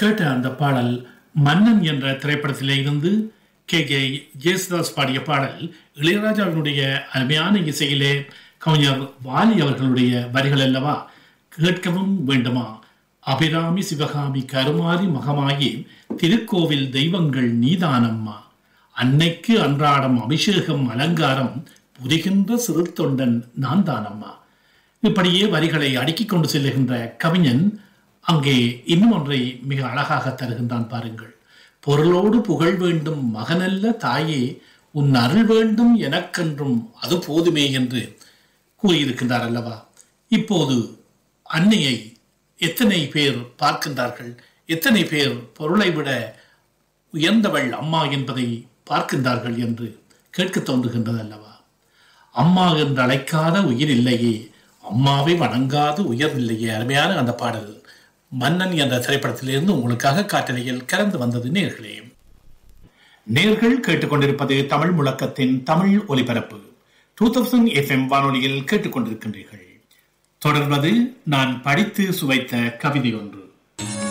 கேட்ட அந்த பாடல் மன்னன் என்ற திரைப்படத்திலே இருந்து கே கே ஜேசுதாஸ் பாடிய பாடல் இளையராஜாவினுடைய அருமையான இசையிலே கவிஞர் வாலி அவர்களுடைய வரிகள் அல்லவா கேட்கவும் வேண்டுமா அபிராமி சிவகாமி கருமாரி மகமாயி திருக்கோவில் தெய்வங்கள் நீதானம்மா அன்னைக்கு அன்றாடம் அபிஷேகம் அலங்காரம் புரிகின்ற சிறு தொண்டன் நான் தானம்மா இப்படியே வரிகளை அடுக்கிக் கொண்டு செல்லுகின்ற கவிஞன் அங்கே இன்னும் ஒன்றை மிக அழகாக தருகின்றான் பாருங்கள் பொருளோடு புகழ் வேண்டும் மகனல்ல தாயே உன் அருள் வேண்டும் எனக்கென்றும் அது போதுமே என்று கூறியிருக்கின்றார் அல்லவா இப்போது அன்னையை எத்தனை பேர் பார்க்கின்றார்கள் எத்தனை பேர் பொருளை விட உயர்ந்தவள் அம்மா என்பதை பார்க்கின்றார்கள் என்று கேட்க தோன்றுகின்றது அல்லவா அம்மா என்று அழைக்காத உயிர் இல்லையே அம்மாவை வணங்காத உயர் இல்லையே அருமையான அந்த பாடல் மன்னன் என்ற திரைப்படத்திலிருந்து உங்களுக்காக காட்டலையில் கலந்து வந்தது நேர்களே நேர்கள் கேட்டுக்கொண்டிருப்பது தமிழ் முழக்கத்தின் தமிழ் ஒலிபரப்பு டூ தௌசண்ட் எஃப்எம் வானொலியில் கேட்டுக்கொண்டிருக்கின்றீர்கள் தொடர்வது நான் படித்து சுவைத்த கவிதை ஒன்று